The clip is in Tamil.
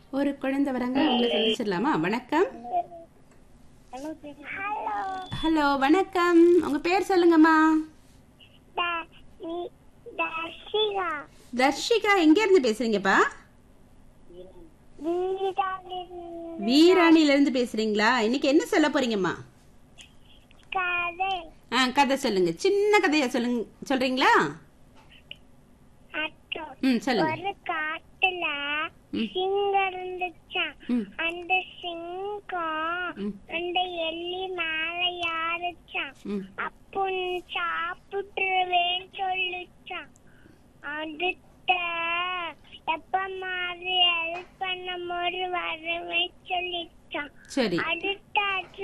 ஒரு குழந்தை வராங்க உங்களை சந்திச்சிடலாமா வணக்கம் ஹலோ ஹலோ வணக்கம் உங்க பேர் சொல்லுங்கம்மா தர்ஷிகா தர்ஷிகா எங்க இருந்து பேசுறீங்கப்பா வீடாலிருந்து வீராணில இருந்து பேசுறீங்களா இன்னைக்கு என்ன சொல்ல போறீங்கம்மா கதை ஆ கதை சொல்லுங்க சின்ன கதையா சொல்லுங்க சொல்றீங்களா அட்டோ ம் சொல்லுங்க ஒரு காட்டுல ம். சிங்கம் இருந்துச்சான் ம் அந்த சிங்கம் ம். அந்த எலி மேல யாருச்சான் ம் அப்போ நீ சாப்பிட்டுருவேன்னு சொல்லுச்சான் அடுத்த எப்ப மாதிரி ஹெல்ப் பண்ணும் போது வரவே சொல்லிச்சான் சரி அடுத்த